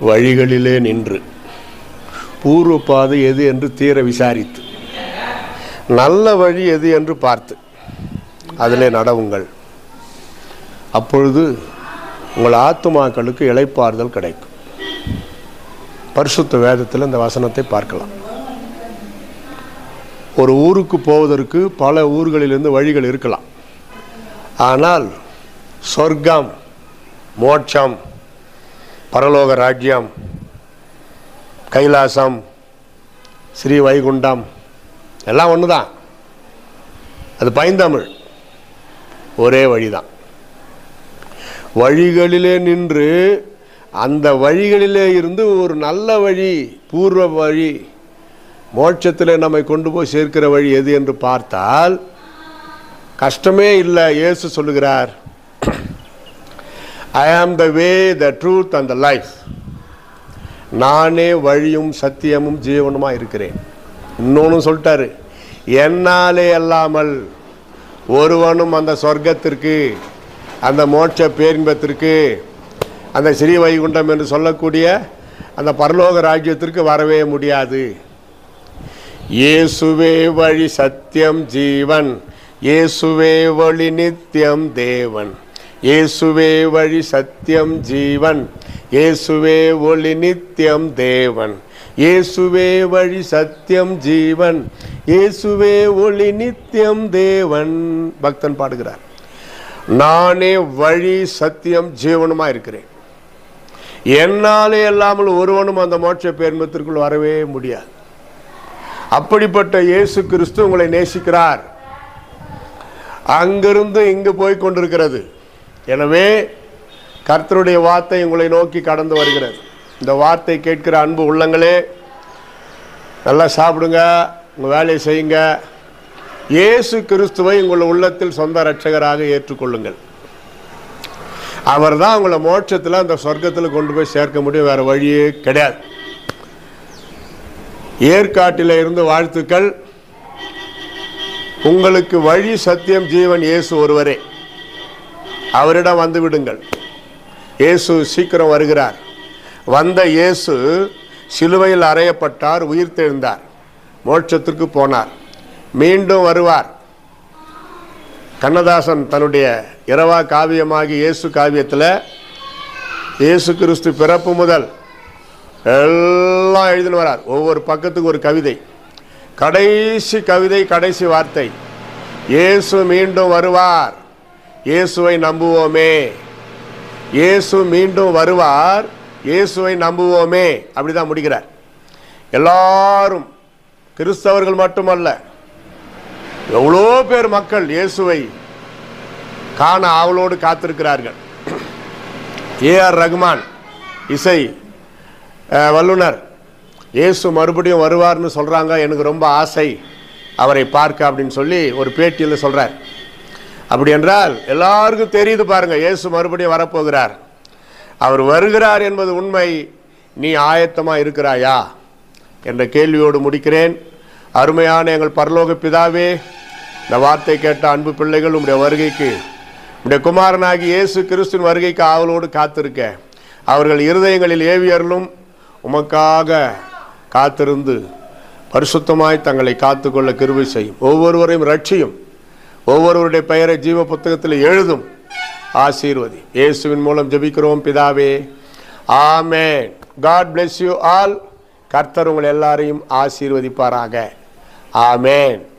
வழிகளிலே நின்று பூர்வ பாதை எது என்று தீர விசாரித்து நல்ல வழி எது என்று பார்த்து அதிலே நடவுங்கள் அப்பொழுது உங்கள் ஆத்துமாக்களுக்கு இளைப்பாறுதல் கிடைக்கும் பரிசுத்த வேதத்தில் இந்த வசனத்தை பார்க்கலாம் ஒரு ஊருக்கு போவதற்கு பல ஊர்களிலிருந்து வழிகள் இருக்கலாம் ஆனால் சொர்க்கம் மோட்சம் பரலோக ராஜ்யம் கைலாசம் ஸ்ரீ வைகுண்டம் எல்லாம் ஒன்று தான் அது பைந்தமிழ் ஒரே வழிதான் வழிகளிலே நின்று அந்த வழிகளிலே இருந்து ஒரு நல்ல வழி பூர்வ வழி மோட்சத்தில் நம்மை கொண்டு போய் சேர்க்கிற வழி எது என்று பார்த்தால் கஷ்டமே இல்லை இயேசு சொல்லுகிறார் I am the way the truth and the life நானே வழியும் சத்தியமும் ஜீவனுமாக இருக்கிறேன் இன்னொன்று சொல்லிட்டாரு என்னாலே அல்லாமல் ஒருவனும் அந்த சொர்க்கத்திற்கு அந்த மோட்ச பேரின்பத்திற்கு அந்த ஸ்ரீ வைகுண்டம் என்று சொல்லக்கூடிய அந்த பரலோக ராஜ்யத்திற்கு வரவே முடியாது இயேசுவே வழி சத்தியம் ஜீவன் இயேசுவே வழி நித்தியம் தேவன் இயேசுவே வழி சத்தியம் ஜீவன் இயேசுவே ஒளி நித்தியம் தேவன் இயேசுவே வழி சத்தியம் ஜீவன் இயேசுவே ஒளி நித்தியம் தேவன் பக்தன் பாடுகிறார் நானே வழி சத்தியம் ஜீவனுமா இருக்கிறேன் என்னாலே இல்லாமல் ஒருவனும் அந்த மோட்ச பேர்மத்திற்குள் வரவே முடியாது அப்படிப்பட்ட இயேசு கிறிஸ்து உங்களை நேசிக்கிறார் அங்கிருந்து இங்கு போய் கொண்டிருக்கிறது எனவே கர்த்தருடைய வார்த்தை உங்களை நோக்கி கடந்து வருகிறது இந்த வார்த்தை கேட்கிற அன்பு உள்ளங்களே நல்லா சாப்பிடுங்க உங்கள் வேலையை செய்யுங்க இயேசு கிறிஸ்துவை உங்கள் உள்ளத்தில் சொந்த இரட்சகராக ஏற்றுக்கொள்ளுங்கள் அவர் தான் உங்களை மோட்சத்தில் அந்த சொர்க்கத்தில் கொண்டு போய் சேர்க்க முடியும் வேற வழியே கிடையாது ஏற்காட்டில் இருந்து வாழ்த்துக்கள் உங்களுக்கு வழி சத்தியம் ஜீவன் இயேசு ஒருவரே அவரிடம் வந்து விடுங்கள் இயேசு சீக்கிரம் வருகிறார் வந்த இயேசு சிலுவையில் அறையப்பட்டார் உயிர் தெழுந்தார் மோட்சத்திற்கு போனார் மீண்டும் வருவார் கண்ணதாசன் தன்னுடைய இரவா காவியமாகி இயேசு காவியத்தில் இயேசு கிறிஸ்து பிறப்பு முதல் எல்லாம் எழுதின்னு வரார் ஒவ்வொரு பக்கத்துக்கு ஒரு கவிதை கடைசி கவிதை கடைசி வார்த்தை இயேசு மீண்டும் வருவார் இயேசுவை நம்புவோமே இயேசு மீண்டும் வருவார் இயேசுவை நம்புவோமே அப்படிதான் முடிக்கிறார் எல்லாரும் கிறிஸ்தவர்கள் மட்டுமல்ல எவ்வளோ பேர் மக்கள் இயேசுவை காண ஆவலோடு காத்திருக்கிறார்கள் ஏஆர் ரகுமான் இசை அஹ், வல்லுனர் இயேசு மறுபடியும் வருவார்னு சொல்கிறாங்க எனக்கு ரொம்ப ஆசை அவரை பார்க்க அப்படின்னு சொல்லி ஒரு பேட்டியில் சொல்கிறார் அப்படி என்றால் எல்லாருக்கும் தெரியுது பாருங்க இயேசு மறுபடியும் வரப்போகிறார் அவர் வருகிறார் என்பது உண்மை நீ ஆயத்தமாக இருக்கிறாயா என்ற கேள்வியோடு முடிக்கிறேன் அருமையான எங்கள் பரலோக பிதாவே இந்த வார்த்தை கேட்ட அன்பு பிள்ளைகள் உம்முடைய வருகைக்கு உம்முடைய குமாரனாகி இயேசு கிறிஸ்துவின் வருகைக்கு ஆவலோடு காத்திருக்க அவர்கள் இருதயங்களில் ஏவியர்களும் உமக்காக காத்திருந்து பரிசுத்தமாய் தங்களை காத்துக்கொள்ள கிருபை செய்யும் ஒவ்வொருவரையும் ரட்சியும் ஒவ்வொருவருடைய பெயரை ஜீவ புத்தகத்தில் எழுதும் ஆசீர்வதி இயேசுவின் மூலம் ஜெபிக்கிறோம் பிதாவே amen God bless you all கர்த்தர் உங்கள் எல்லாரையும் ஆசீர்வதிப்பாராக ஆமென்